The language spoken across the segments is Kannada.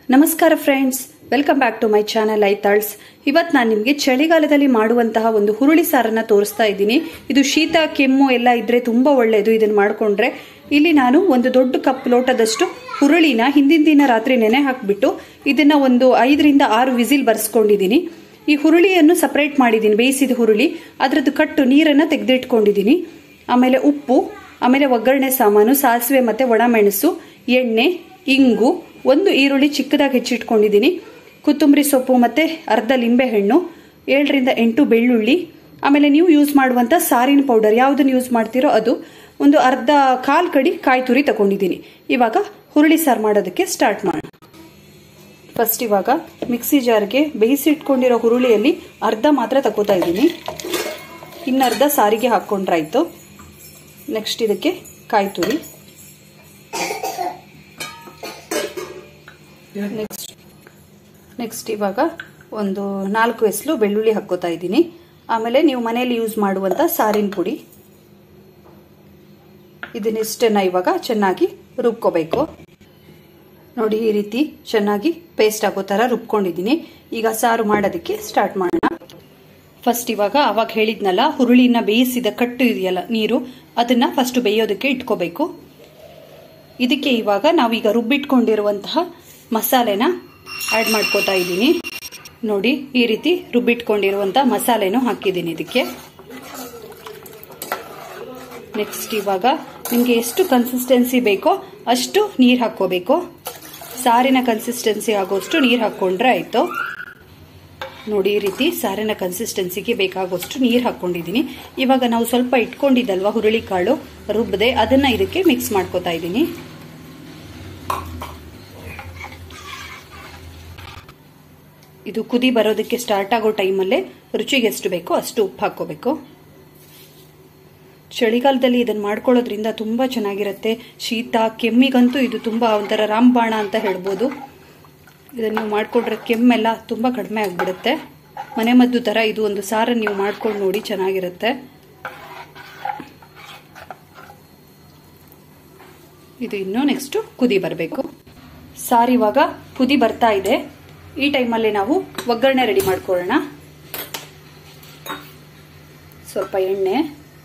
ನಮಸ್ಕಾರ friends welcome back to my channel Aithals ಇವತ್ತು ನಾನು ನಿಮಗೆ ಚಳಿಗಾಲದಲ್ಲಿ ಮಾಡುವಂತಹ ಒಂದು ಹುರುಳಿ ಸಾರನ್ನ ತೋರಿಸ್ತಾ ಇದ್ದೀನಿ ಇದು ಶೀತ ಕೆಮ್ಮು ಎಲ್ಲ ಇದ್ರೆ ತುಂಬಾ ಒಳ್ಳೆಯದು ಇದನ್ನ ಮಾಡ್ಕೊಂಡ್ರೆ ಇಲ್ಲಿ ನಾನು ಒಂದು ದೊಡ್ಡ ಕಪ್ ಲೋಟದಷ್ಟು ಹುರುಳಿನ ಹಿಂದಿನ ದಿನ ರಾತ್ರಿ ನೆನೆ ಹಾಕ್ಬಿಟ್ಟು ಇದನ್ನ ಒಂದು ಐದರಿಂದ ಆರು ವಿಸಿಲ್ ಬರ್ಸ್ಕೊಂಡಿದ್ದೀನಿ ಈ ಹುರುಳಿಯನ್ನು ಸಪರೇಟ್ ಮಾಡಿದ್ದೀನಿ ಬೇಯಿಸಿದ ಹುರುಳಿ ಅದರದ್ದು ಕಟ್ಟು ನೀರನ್ನ ತೆಗೆದಿಟ್ಕೊಂಡಿದ್ದೀನಿ ಆಮೇಲೆ ಉಪ್ಪು ಆಮೇಲೆ ಒಗ್ಗರಣೆ ಸಾಮಾನು ಸಾಸಿವೆ ಮತ್ತೆ ಒಣಮೆಣಸು ಎಣ್ಣೆ ಇಂಗು ಒಂದು ಈರುಳ್ಳಿ ಚಿಕ್ಕದಾಗಿ ಹೆಚ್ಚಿಟ್ಕೊಂಡಿದ್ದೀನಿ ಕೊತ್ತಂಬರಿ ಸೊಪ್ಪು ಮತ್ತೆ ಅರ್ಧ ಲಿಂಬೆಹಣ್ಣು ಏಳರಿಂದ ಎಂಟು ಬೆಳ್ಳುಳ್ಳಿ ಆಮೇಲೆ ನೀವು ಯೂಸ್ ಮಾಡುವಂತ ಸಾರಿನ ಪೌಡರ್ ಯಾವುದನ್ನು ಯೂಸ್ ಮಾಡ್ತೀರೋ ಅದು ಒಂದು ಅರ್ಧ ಕಾಲ್ ಕಡಿ ಕಾಯಿ ತುರಿ ತಗೊಂಡಿದ್ದೀನಿ ಇವಾಗ ಹುರುಳಿ ಸಾರು ಮಾಡೋದಕ್ಕೆ ಸ್ಟಾರ್ಟ್ ಮಾಡೋಣ ಫಸ್ಟ್ ಇವಾಗ ಮಿಕ್ಸಿ ಜಾರ್ಗೆ ಬೇಯಿಸಿಟ್ಕೊಂಡಿರೋ ಹುರುಳಿಯಲ್ಲಿ ಅರ್ಧ ಮಾತ್ರ ತಗೋತಾ ಇದ್ದೀನಿ ಇನ್ನರ್ಧ ಸಾರಿಗೆ ಹಾಕ್ಕೊಂಡ್ರಾಯ್ತು ನೆಕ್ಸ್ಟ್ ಇದಕ್ಕೆ ಕಾಯಿ ತುರಿ ನೆಕ್ಸ್ಟ್ ನೆಕ್ಸ್ಟ್ ಇವಾಗ ಒಂದು ನಾಲ್ಕು ಎಸ್ಲು ಬೆಳ್ಳುಳ್ಳಿ ಹಾಕ್ಕೋತಾ ಇದ್ದೀನಿ ಆಮೇಲೆ ನೀವು ಮನೆಯಲ್ಲಿ ಯೂಸ್ ಮಾಡುವಂತ ಸಾರಿನ ಪುಡಿ ಇದನ್ನಿಷ್ಟನ್ನ ಇವಾಗ ಚೆನ್ನಾಗಿ ರುಬ್ಕೋಬೇಕು ನೋಡಿ ಈ ರೀತಿ ಚೆನ್ನಾಗಿ ಪೇಸ್ಟ್ ಆಗೋ ಥರ ರುಬ್ಕೊಂಡಿದ್ದೀನಿ ಈಗ ಸಾರು ಮಾಡೋದಕ್ಕೆ ಸ್ಟಾರ್ಟ್ ಮಾಡೋಣ ಫಸ್ಟ್ ಇವಾಗ ಅವಾಗ ಹೇಳಿದ್ನಲ್ಲ ಹುರುಳಿನ ಬೇಯಿಸಿದ ಕಟ್ಟು ಇದೆಯಲ್ಲ ನೀರು ಅದನ್ನ ಫಸ್ಟ್ ಬೇಯೋದಕ್ಕೆ ಇಟ್ಕೋಬೇಕು ಇದಕ್ಕೆ ಇವಾಗ ನಾವೀಗ ರುಬ್ಬಿಟ್ಕೊಂಡಿರುವಂತಹ ಮಸಾಲೆನ ಆ್ಯಡ್ ಮಾಡ್ಕೋತಾ ಇದ್ದೀನಿ ನೋಡಿ ಈ ರೀತಿ ರುಬ್ಬಿಟ್ಕೊಂಡಿರುವಂತಹ ಮಸಾಲೆನೂ ಹಾಕಿದ್ದೀನಿ ಇದಕ್ಕೆ ನೆಕ್ಸ್ಟ್ ಇವಾಗ ನಿಮಗೆ ಎಷ್ಟು ಕನ್ಸಿಸ್ಟೆನ್ಸಿ ಬೇಕೋ ಅಷ್ಟು ನೀರು ಹಾಕ್ಕೋಬೇಕು ಸಾರಿನ ಕನ್ಸಿಸ್ಟೆನ್ಸಿ ಆಗೋಷ್ಟು ನೀರು ಹಾಕ್ಕೊಂಡ್ರೆ ಆಯಿತು ನೋಡಿ ಈ ರೀತಿ ಸಾರಿನ ಕನ್ಸಿಸ್ಟೆನ್ಸಿಗೆ ಬೇಕಾಗೋಷ್ಟು ನೀರು ಹಾಕ್ಕೊಂಡಿದ್ದೀನಿ ಇವಾಗ ನಾವು ಸ್ವಲ್ಪ ಇಟ್ಕೊಂಡಿದ್ದಲ್ವಾ ಹುರುಳಿ ಕಾಳು ರುಬ್ಬದೆ ಅದನ್ನ ಇದಕ್ಕೆ ಮಿಕ್ಸ್ ಮಾಡ್ಕೋತಾ ಇದ್ದೀನಿ ಇದು ಕುದಿ ಬರೋದಕ್ಕೆ ಸ್ಟಾರ್ಟ್ ಆಗೋ ಟೈಮಲ್ಲೇ ರುಚಿಗೆ ಎಷ್ಟು ಬೇಕೋ ಅಷ್ಟು ಉಪ್ಪು ಹಾಕೋಬೇಕು ಚಳಿಗಾಲದಲ್ಲಿ ಇದನ್ನು ಮಾಡ್ಕೊಳ್ಳೋದ್ರಿಂದ ತುಂಬ ಚೆನ್ನಾಗಿರುತ್ತೆ ಶೀತ ಕೆಮ್ಮಿಗಂತೂ ಇದು ತುಂಬ ಒಂಥರ ರಾಮಬಾಣ ಅಂತ ಹೇಳ್ಬೋದು ಇದನ್ನು ನೀವು ಮಾಡಿಕೊಂಡ್ರೆ ಕೆಮ್ಮೆಲ್ಲ ತುಂಬ ಕಡಿಮೆ ಆಗಿಬಿಡುತ್ತೆ ಮನೆ ಮದ್ದು ಥರ ಇದು ಒಂದು ಸಾರನ್ನು ನೀವು ಮಾಡ್ಕೊಂಡು ನೋಡಿ ಚೆನ್ನಾಗಿರುತ್ತೆ ಇದು ಇನ್ನೂ ನೆಕ್ಸ್ಟು ಕುದಿ ಬರಬೇಕು ಸಾರು ಇವಾಗ ಕುದಿ ಬರ್ತಾ ಇದೆ ಈ ಟೈಮಲ್ಲಿ ನಾವು ಒಗ್ಗರಣೆ ರೆಡಿ ಮಾಡ್ಕೊಳ್ಳೋಣ ಸ್ವಲ್ಪ ಎಣ್ಣೆ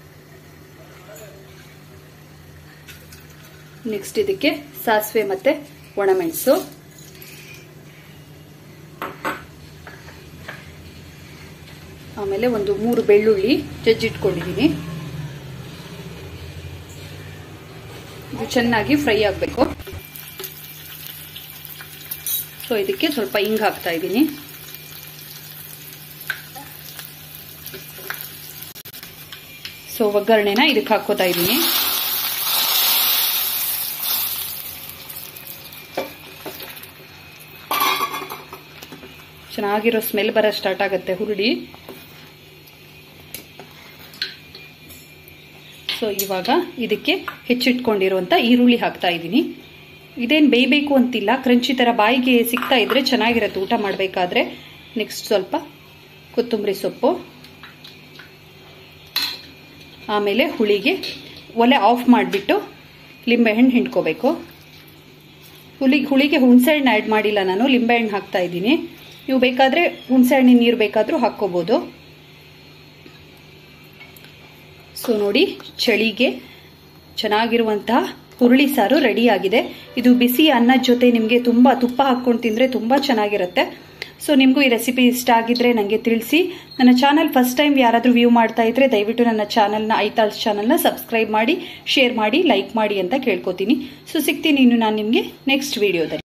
ನೆಕ್ಸ್ಟ್ ಇದಕ್ಕೆ ಸಾಸಿವೆ ಮತ್ತೆ ಒಣಮೆಣಸು ಆಮೇಲೆ ಒಂದು ಮೂರು ಬೆಳ್ಳುಳ್ಳಿ ಜಜ್ಜಿಟ್ಕೊಂಡಿದ್ದೀನಿ ಇದು ಚೆನ್ನಾಗಿ ಫ್ರೈ ಆಗಬೇಕು ಸೊ ಇದಕ್ಕೆ ಸ್ವಲ್ಪ ಹಿಂಗ್ ಹಾಕ್ತಾ ಇದ್ದೀನಿ ಸೊ ಒಗ್ಗರಣೆನ ಇದಕ್ಕೆ ಹಾಕೋತಾ ಇದ್ದೀನಿ ಚೆನ್ನಾಗಿರೋ ಸ್ಮೆಲ್ ಬರ ಸ್ಟಾರ್ಟ್ ಆಗುತ್ತೆ ಹುರುಳಿ ಸೊ ಇವಾಗ ಇದಕ್ಕೆ ಹೆಚ್ಚಿಟ್ಕೊಂಡಿರುವಂತ ಈರುಳ್ಳಿ ಹಾಕ್ತಾ ಇದ್ದೀನಿ ಇದೇನು ಬೇಯಬೇಕು ಅಂತಿಲ್ಲ ಕ್ರಂಚಿ ಥರ ಬಾಯಿಗೆ ಸಿಗ್ತಾ ಇದ್ರೆ ಚೆನ್ನಾಗಿರುತ್ತೆ ಊಟ ಮಾಡಬೇಕಾದ್ರೆ ನೆಕ್ಸ್ಟ್ ಸ್ವಲ್ಪ ಕೊತ್ತಂಬರಿ ಸೊಪ್ಪು ಆಮೇಲೆ ಹುಳಿಗೆ ಒಲೆ ಆಫ್ ಮಾಡಿಬಿಟ್ಟು ಲಿಂಬೆಹಣ್ಣು ಹಿಂಡ್ಕೋಬೇಕು ಹುಳಿ ಹುಳಿಗೆ ಹುಣಸೆಹಣ್ಣು ಆ್ಯಡ್ ಮಾಡಿಲ್ಲ ನಾನು ಲಿಂಬೆಹಣ್ಣು ಹಾಕ್ತಾ ಇದ್ದೀನಿ ನೀವು ಬೇಕಾದರೆ ಹುಣಸೆಹಣ್ಣಿನ ನೀರು ಬೇಕಾದರೂ ಹಾಕ್ಕೋಬೋದು ಸೊ ನೋಡಿ ಚಳಿಗೆ ಚೆನ್ನಾಗಿರುವಂತಹ ಹುರುಳಿ ಸಾರು ರೆಡಿ ಆಗಿದೆ ಇದು ಬಿಸಿ ಅನ್ನದ ಜೊತೆ ನಿಮಗೆ ತುಂಬ ತುಪ್ಪ ಹಾಕ್ಕೊಂಡು ತಿಂದರೆ ತುಂಬ ಚೆನ್ನಾಗಿರುತ್ತೆ ಸೊ ನಿಮಗೂ ಈ ರೆಸಿಪಿ ಇಷ್ಟ ಆಗಿದ್ರೆ ನನಗೆ ತಿಳಿಸಿ ನನ್ನ ಚಾನಲ್ ಫಸ್ಟ್ ಟೈಮ್ ಯಾರಾದರೂ ವ್ಯೂ ಮಾಡ್ತಾ ಇದ್ರೆ ದಯವಿಟ್ಟು ನನ್ನ ಚಾನಲ್ನ ಐತಾಲ್ಸ್ ಚಾನಲ್ನ ಸಬ್ಸ್ಕ್ರೈಬ್ ಮಾಡಿ ಶೇರ್ ಮಾಡಿ ಲೈಕ್ ಮಾಡಿ ಅಂತ ಕೇಳ್ಕೊತೀನಿ ಸೊ ಸಿಗ್ತೀನಿ ಇನ್ನು ನಾನು ನಿಮಗೆ ನೆಕ್ಸ್ಟ್ ವಿಡಿಯೋದಲ್ಲಿ